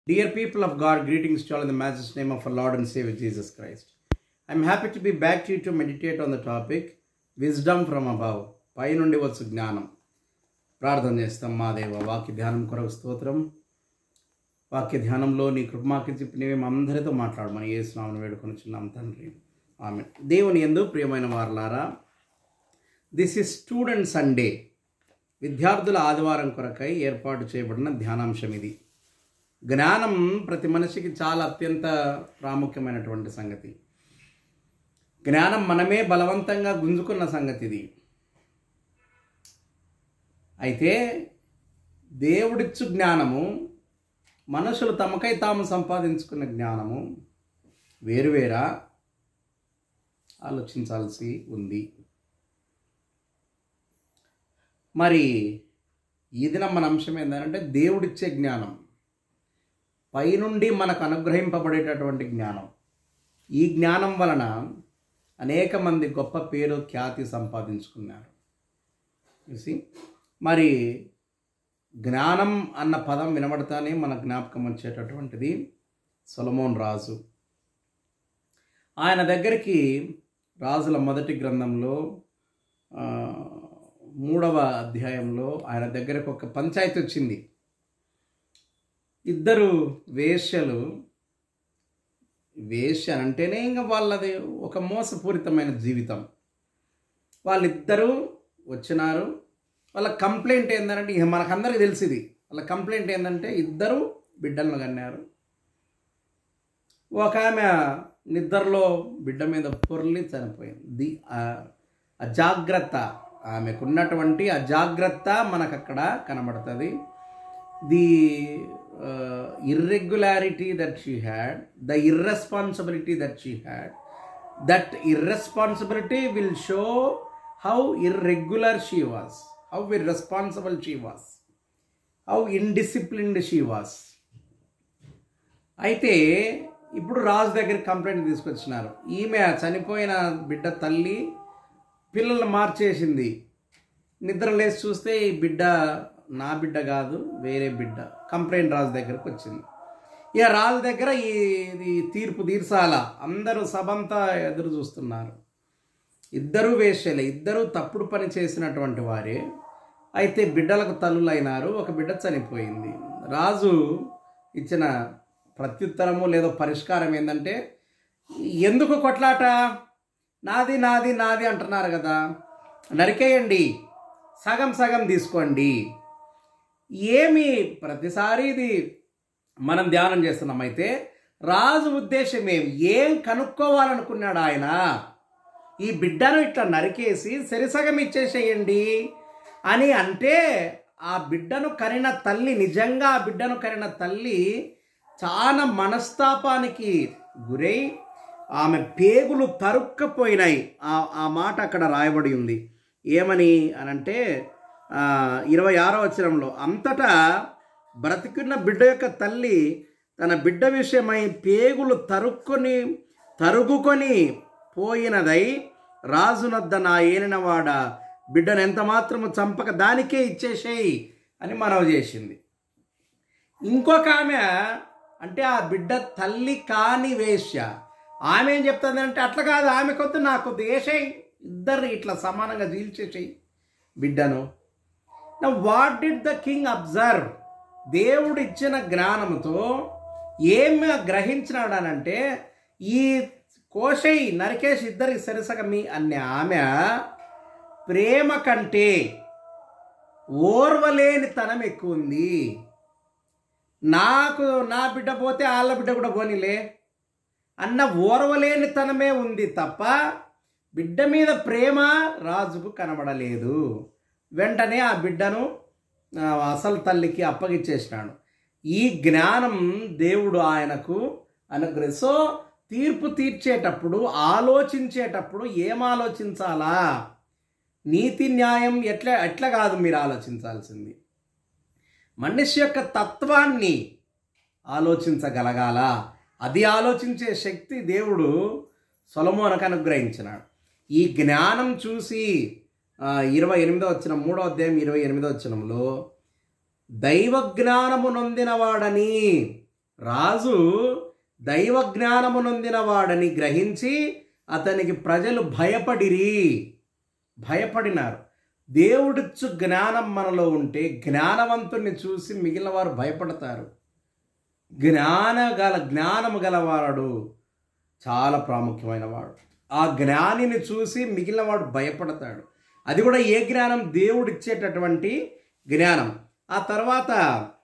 Dear people of God, greetings to all in the master's name of our Lord and Savior Jesus Christ. I'm happy to be back to you to meditate on the topic Wisdom from Above. పై నుండి వచ్చు జ్ఞానం ప్రార్థన చేస్తాం మా దేవ వాక్య ధ్యానం కొరకు స్తోత్రం వాక్య ధ్యానంలో నీ కృపమాకి చెప్పినవి మా అందరితో మాట్లాడమని ఏ స్నామను వేడుకొనిచున్నాం తండ్రి ఆమె దేవుని ఎందు ప్రియమైన వారలారా దిస్ ఇస్ స్టూడెంట్ సండే విద్యార్థుల ఆదివారం కొరకై ఏర్పాటు చేయబడిన ధ్యానాంశం ఇది జ్ఞానం ప్రతి మనిషికి చాలా అత్యంత ప్రాముఖ్యమైనటువంటి సంగతి జ్ఞానం మనమే బలవంతంగా గుంజుకున్న సంగతి ఇది అయితే దేవుడిచ్చు జ్ఞానము మనుషులు తమకై తాము సంపాదించుకున్న జ్ఞానము వేరువేరా ఆలోచించాల్సి ఉంది మరి ఈ దినం మన అంశం ఏంటంటే దేవుడిచ్చే జ్ఞానం పైనుండి మనకు అనుగ్రహింపబడేటటువంటి జ్ఞానం ఈ జ్ఞానం వలన అనేక మంది గొప్ప పేరు ఖ్యాతి సంపాదించుకున్నారు చూసి మరి జ్ఞానం అన్న పదం వినబడతానే మన జ్ఞాపకం వచ్చేటటువంటిది సొలమోన్ రాజు ఆయన దగ్గరికి రాజుల మొదటి గ్రంథంలో ఆ, మూడవ అధ్యాయంలో ఆయన దగ్గరకు ఒక పంచాయతీ వచ్చింది ఇద్దరు వేశ్యలు వేశ్య అంటేనే ఇంకా వాళ్ళది ఒక మోసపూరితమైన జీవితం వాళ్ళిద్దరూ వచ్చినారు వాళ్ళ కంప్లైంట్ ఏంటంటే ఇక మనకందరికీ తెలిసింది వాళ్ళ కంప్లైంట్ ఏంటంటే ఇద్దరు బిడ్డలను కన్నారు ఒక ఆమె నిద్రలో బిడ్డ మీద పొర్లి చనిపోయింది ది ఆ- అజాగ్రత్త ఆమెకున్నటువంటి అజాగ్రత్త మనకు అక్కడ కనబడుతుంది the irregularity that she had the irresponsibility that she had that irresponsibility will show how irregular she was how irresponsible she was how indisciplined she was అయితే ఇప్పుడు రాజు దగ్గరికి కంప్లైంట్ తీసుకొచ్చినారు ఈమె చనిపోయిన బిడ్డ తల్లి పిల్లల్ని మార్చేసింది నిద్ర లేచి చూస్తే ఈ బిడ్డ నా బిడ్డ కాదు వేరే బిడ్డ కంప్లైంట్ రాజు దగ్గరకు వచ్చింది ఇక రాజు దగ్గర ఈ ఇది తీర్పు తీర్చాల అందరూ సభంతా ఎదురు చూస్తున్నారు ఇద్దరూ వేశ్యలే ఇద్దరూ తప్పుడు పని చేసినటువంటి వారే అయితే బిడ్డలకు తల్లులైనారు ఒక బిడ్డ చనిపోయింది రాజు ఇచ్చిన ప్రత్యుత్తరము లేదో పరిష్కారం ఏంటంటే ఎందుకు కొట్లాట నాది నాది నాది అంటున్నారు కదా నరికేయండి సగం సగం తీసుకోండి ఏమి ప్రతిసారి ఇది మనం ధ్యానం చేస్తున్నాం అయితే రాజు ఉద్దేశం ఏం ఏం కనుక్కోవాలనుకున్నాడు ఆయన ఈ బిడ్డను ఇట్లా నరికేసి సరిసగం ఇచ్చేసేయండి అని అంటే ఆ బిడ్డను కరిన తల్లి నిజంగా ఆ బిడ్డను కరిన తల్లి చాలా మనస్తాపానికి గురై ఆమె పేగులు తరుక్కపోయినాయి ఆ ఆ మాట అక్కడ రాయబడి ఉంది ఏమని అనంటే ఆ, ఇరవై ఆరో వచనంలో అంతటా బ్రతికున్న బిడ్డ యొక్క తల్లి తన బిడ్డ విషయమై పేగులు తరుక్కొని తరుగుకొని పోయినదై రాజునద్ద నా ఏలినవాడ బిడ్డను ఎంత మాత్రము చంపక దానికే ఇచ్చేసేయి అని మనవి చేసింది ఇంకొక ఆమె అంటే ఆ బిడ్డ తల్లి కాని వేశ్య ఆమె ఏం చెప్తుంది అంటే అట్లా కాదు ఆమె కొద్ది నాకు దేశం ఇద్దరు ఇట్లా సమానంగా జీల్చేసేయి బిడ్డను what did the king observe దేవుడు ఇచ్చిన జ్ఞానంతో ఏమి గ్రహించినాడనంటే ఈ కోశై నరికేసి ఇద్దరికి సరిసగమి అనే ఆమె ప్రేమ కంటే ఓర్వలేని తనం ఎక్కువ ఉంది నాకు నా బిడ్డ పోతే వాళ్ళ బిడ్డ కూడా పోనీలే అన్న ఓర్వలేని తనమే ఉంది తప్ప బిడ్డ మీద ప్రేమ రాజుకు కనబడలేదు వెంటనే ఆ బిడ్డను ఆ, అసలు తల్లికి అప్పగిచ్చేసినాడు ఈ జ్ఞానం దేవుడు ఆయనకు అనుగ్రహి సో తీర్పు తీర్చేటప్పుడు ఆలోచించేటప్పుడు ఏం ఆలోచించాలా నీతి న్యాయం ఎట్లా ఎట్లా కాదు మీరు ఆలోచించాల్సింది మనిషి యొక్క తత్వాన్ని ఆలోచించగలగాల అది ఆలోచించే శక్తి దేవుడు సొలమోనకు అనుగ్రహించినాడు ఈ జ్ఞానం చూసి ఆ, ఇరవై ఎనిమిదో వచ్చిన మూడో అధ్యాయం ఇరవై ఎనిమిదో వచ్చినంలో దైవ జ్ఞానము నొందినవాడని రాజు దైవ జ్ఞానము నొందిన వాడని గ్రహించి అతనికి ప్రజలు భయపడిరి భయపడినారు దేవుడిచ్చు జ్ఞానం మనలో ఉంటే జ్ఞానవంతుణ్ణి చూసి మిగిలిన వారు భయపడతారు జ్ఞాన గల జ్ఞానము గలవాడు చాలా ప్రాముఖ్యమైన వాడు ఆ జ్ఞానిని చూసి మిగిలిన వాడు భయపడతాడు అది కూడా ఏ జ్ఞానం దేవుడు ఇచ్చేటటువంటి జ్ఞానం ఆ తర్వాత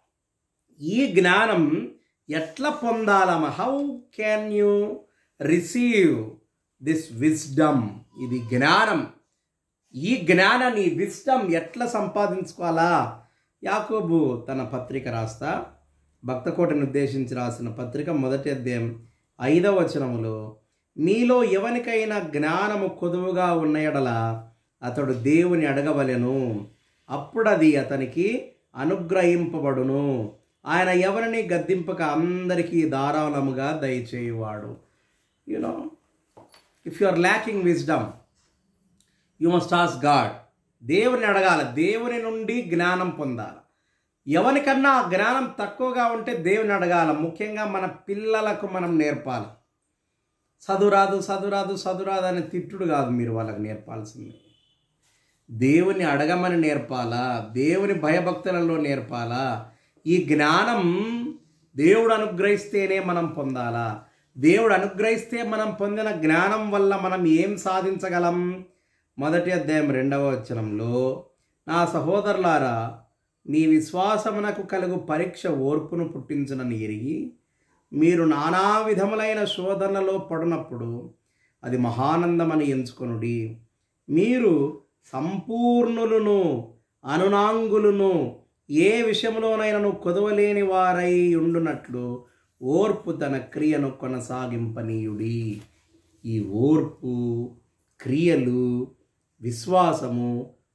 ఈ జ్ఞానం ఎట్లా పొందాలమ్మ how can you receive this wisdom ఇది జ్ఞానం ఈ జ్ఞానాన్ని విజ్డమ్ ఎట్లా సంపాదించుకోవాలా యాకోబు తన పత్రిక రాస్తా భక్తకోటను ఉద్దేశించి రాసిన పత్రిక మొదటి అధ్యాయం ఐదవ వచనములో మీలో ఎవరికైనా జ్ఞానము కొదువుగా ఉన్న ఎడల అతడు దేవుని అడగవలెను అప్పుడది అతనికి అనుగ్రహింపబడును ఆయన ఎవరిని గద్దింపక అందరికీ ధారాళముగా దయచేయువాడు you know if you are lacking wisdom you must ask God దేవుని అడగాలి దేవుని నుండి జ్ఞానం పొందాలి ఎవరికన్నా ఆ జ్ఞానం తక్కువగా ఉంటే దేవుని అడగాల ముఖ్యంగా మన పిల్లలకు మనం నేర్పాలి చదువురాదు చదువురాదు చదువురాదు అనే తిట్టుడు కాదు మీరు వాళ్ళకి నేర్పాల్సింది దేవుని అడగమని నేర్పాలా దేవుని భయభక్తులలో నేర్పాలా ఈ జ్ఞానం దేవుడు అనుగ్రహిస్తేనే మనం పొందాలా దేవుడు అనుగ్రహిస్తే మనం పొందిన జ్ఞానం వల్ల మనం ఏం సాధించగలం మొదటి అధ్యాయం రెండవ వచనంలో నా సహోదరులారా మీ విశ్వాసమునకు కలుగు పరీక్ష ఓర్పును పుట్టించునని ఎరిగి మీరు నానా విధములైన శోధనలో పడినప్పుడు అది మహానందమని ఎంచుకొనుడి మీరు సంపూర్ణులను అనునాంగులను ఏ విషయంలోనైనను కొదవలేని వారై ఉండునట్లు ఓర్పు తన క్రియను కొనసాగింపనీయుడి ఈ ఓర్పు క్రియలు విశ్వాసము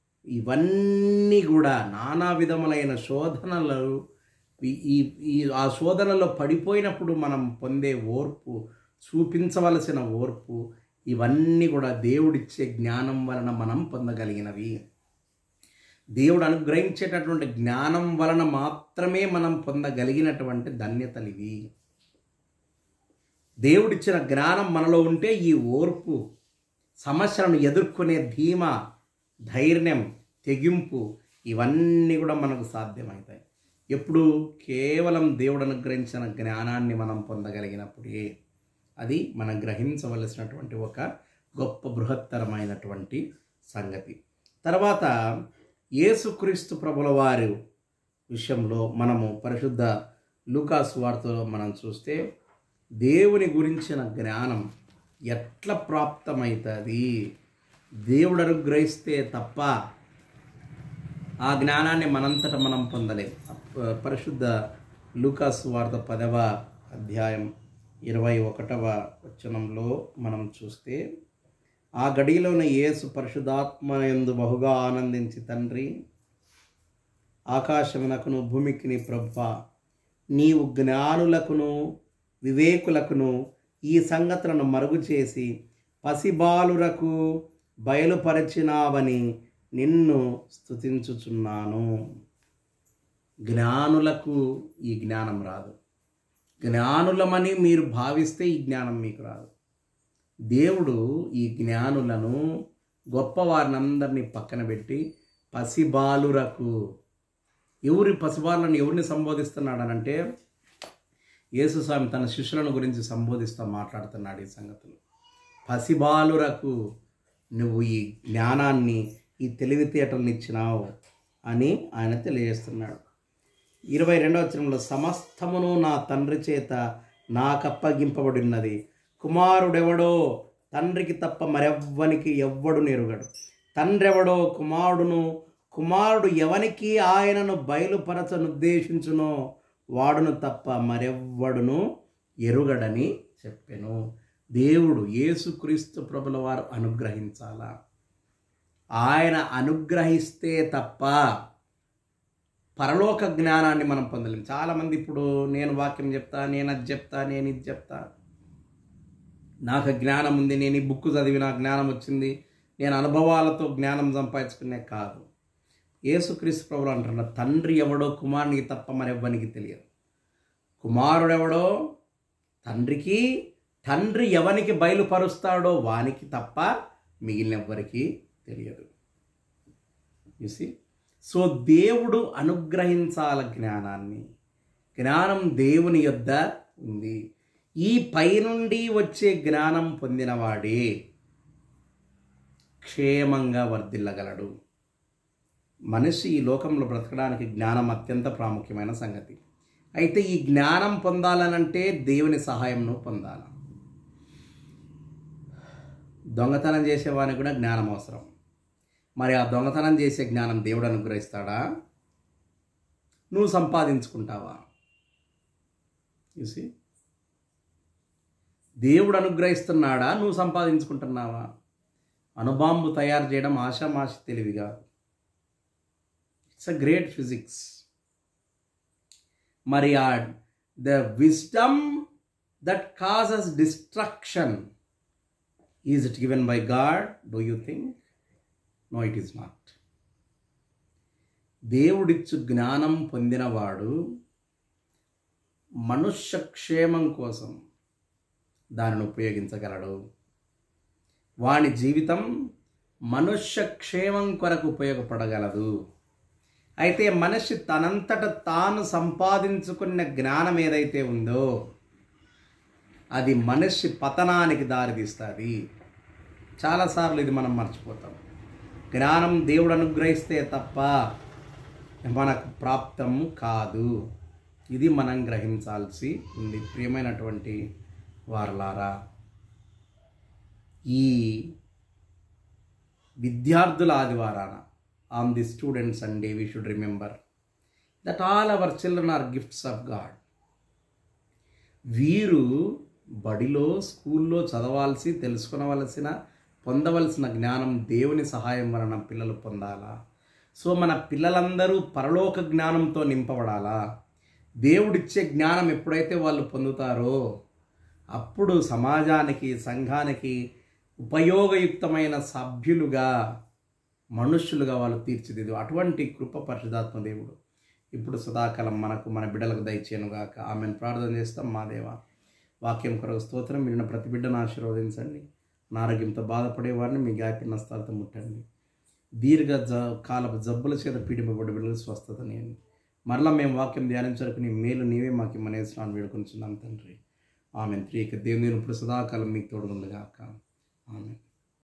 ఇవన్నీ కూడా నానా విధములైన శోధనలు ఈ- ఈ ఈ ఆ శోధనలో పడిపోయినప్పుడు మనం పొందే ఓర్పు చూపించవలసిన ఓర్పు ఇవన్నీ కూడా దేవుడిచ్చే జ్ఞానం వలన మనం పొందగలిగినవి దేవుడు అనుగ్రహించేటటువంటి జ్ఞానం వలన మాత్రమే మనం పొందగలిగినటువంటి ధన్యతలు ఇవి దేవుడిచ్చిన జ్ఞానం మనలో ఉంటే ఈ ఓర్పు సమస్యలను ఎదుర్కొనే ధీమా ధైర్యం తెగింపు ఇవన్నీ కూడా మనకు సాధ్యమవుతాయి ఎప్పుడు కేవలం దేవుడు అనుగ్రహించిన జ్ఞానాన్ని మనం పొందగలిగినప్పుడే అది మనం గ్రహించవలసినటువంటి ఒక గొప్ప బృహత్తరమైనటువంటి సంగతి తర్వాత యేసుక్రీస్తు ప్రభుల వారి విషయంలో మనము పరిశుద్ధ లూకాసు వార్తలో మనం చూస్తే దేవుని గురించిన జ్ఞానం ఎట్లా ప్రాప్తమవుతుంది దేవుడు అనుగ్రహిస్తే తప్ప ఆ జ్ఞానాన్ని మనంతట మనం పొందలేం అప్ప- పరిశుద్ధ లూకాసు వార్త పదవ అధ్యాయం ఇరవై ఒకటవ వచనంలో మనం చూస్తే ఆ గడిలోని యేసు పరిశుద్ధాత్మ యందు బహుగా ఆనందించి తండ్రి ఆకాశమునకును భూమికిని ప్రభ నీవు జ్ఞానులకును వివేకులకును ఈ సంగతులను మరుగు చేసి పసిబాలురకు బయలుపరచినావని నిన్ను స్తుతించుచున్నాను జ్ఞానులకు ఈ జ్ఞానం రాదు జ్ఞానులమని మీరు భావిస్తే ఈ జ్ఞానం మీకు రాదు దేవుడు ఈ జ్ఞానులను గొప్పవారిని అందరినీ పక్కన పెట్టి పసిబాలురకు ఎవరి పసిబాలులను ఎవరిని సంబోధిస్తున్నాడనంటే యేసుస్వామి తన శిష్యులను గురించి సంబోధిస్తూ మాట్లాడుతున్నాడు ఈ సంగతులు పసిబాలురకు నువ్వు ఈ జ్ఞానాన్ని ఈ తెలివితేటలను ఇచ్చినావు అని ఆయన తెలియజేస్తున్నాడు ఇరవై రెండవ వచనంలో సమస్తమును నా తండ్రి చేత నాకప్పగింపబడినది కుమారుడెవడో తండ్రికి తప్ప మరెవ్వనికి ఎవ్వడు నెరుగడు తండ్రి ఎవడో కుమారుడును కుమారుడు ఎవనికి ఆయనను బయలుపరచనుద్దేశించునో వాడును తప్ప మరెవ్వడును ఎరుగడని చెప్పెను దేవుడు యేసుక్రీస్తు ప్రభుల వారు అనుగ్రహించాలా ఆయన అనుగ్రహిస్తే తప్ప పరలోక జ్ఞానాన్ని మనం పొందలేం చాలామంది ఇప్పుడు నేను వాక్యం చెప్తా నేను అది చెప్తా నేను ఇది చెప్తా నాకు జ్ఞానం ఉంది నేను ఈ బుక్ చదివి నాకు జ్ఞానం వచ్చింది నేను అనుభవాలతో జ్ఞానం సంపాదించుకునే కాదు యేసుక్రీస్తు ప్రభులు అంటున్నారు తండ్రి ఎవడో కుమారునికి తప్ప మరెవ్వనికి తెలియదు కుమారుడెవడో తండ్రికి తండ్రి ఎవనికి బయలుపరుస్తాడో వానికి తప్ప మిగిలిన ఎవ్వరికి తెలియదు చూసి సో దేవుడు అనుగ్రహించాల జ్ఞానాన్ని జ్ఞానం దేవుని యొద్ద ఉంది ఈ పైనుండి వచ్చే జ్ఞానం పొందినవాడే క్షేమంగా వర్ధిల్లగలడు మనిషి ఈ లోకంలో బ్రతకడానికి జ్ఞానం అత్యంత ప్రాముఖ్యమైన సంగతి అయితే ఈ జ్ఞానం పొందాలనంటే దేవుని సహాయంను పొందాలి దొంగతనం చేసేవానికి కూడా జ్ఞానం అవసరం మరి ఆ దొంగతనం చేసే జ్ఞానం దేవుడు అనుగ్రహిస్తాడా నువ్వు సంపాదించుకుంటావా చూసి దేవుడు అనుగ్రహిస్తున్నాడా నువ్వు సంపాదించుకుంటున్నావా అణుబాంబు తయారు చేయడం ఆషామాషి తెలివి కాదు ఇట్స్ అ గ్రేట్ ఫిజిక్స్ మరి ఆ the wisdom that causes destruction is it given by God do you think no it is not దేవుడిచ్చు జ్ఞానం పొందినవాడు మనుష్య క్షేమం కోసం దానిని ఉపయోగించగలడు వాని జీవితం మనుష్య క్షేమం కొరకు ఉపయోగపడగలదు అయితే మనిషి తనంతట తాను సంపాదించుకున్న జ్ఞానం ఏదైతే ఉందో అది మనిషి పతనానికి దారితీస్తుంది చాలాసార్లు ఇది మనం మర్చిపోతాం జ్ఞానం దేవుడు అనుగ్రహిస్తే తప్ప మనకు ప్రాప్తం కాదు ఇది మనం గ్రహించాల్సి ఉంది ప్రియమైనటువంటి వారలారా ఈ విద్యార్థుల ఆదివారాన on the students Sunday we should remember that all our children are gifts of God వీరు బడిలో స్కూల్లో చదవాల్సి తెలుసుకునవలసిన పొందవలసిన జ్ఞానం దేవుని సహాయం వలన పిల్లలు పొందాలా సో మన పిల్లలందరూ పరలోక జ్ఞానంతో నింపబడాలా దేవుడిచ్చే జ్ఞానం ఎప్పుడైతే వాళ్ళు పొందుతారో అప్పుడు సమాజానికి సంఘానికి ఉపయోగయుక్తమైన సభ్యులుగా మనుష్యులుగా వాళ్ళు తీర్చిదిద్దు అటువంటి కృప పరిశుధాత్మ దేవుడు ఇప్పుడు సదాకాలం మనకు మన బిడ్డలకు దయచేయనుగాక ఆమెను ప్రార్థన చేస్తాం మా దేవ వాక్యం కొరకు స్తోత్రం మీరు ప్రతి బిడ్డను ఆశీర్వదించండి అనారోగ్యంతో బాధపడే వారిని మీ గాయపడిన స్థలతో ముట్టండి దీర్ఘ జ కాలపు జబ్బుల చేత పీడింపబడి బిడ్డలు స్వస్థతనియండి మరలా మేము వాక్యం ధ్యానించడానికి నీ మేలు నీవే మాకు మనేస్తున్నాను వేడుకొంచున్నాం తండ్రి ఆమె త్రీక దేవుని ఇప్పుడు సదాకాలం మీకు తోడుగుండగాక ఆమె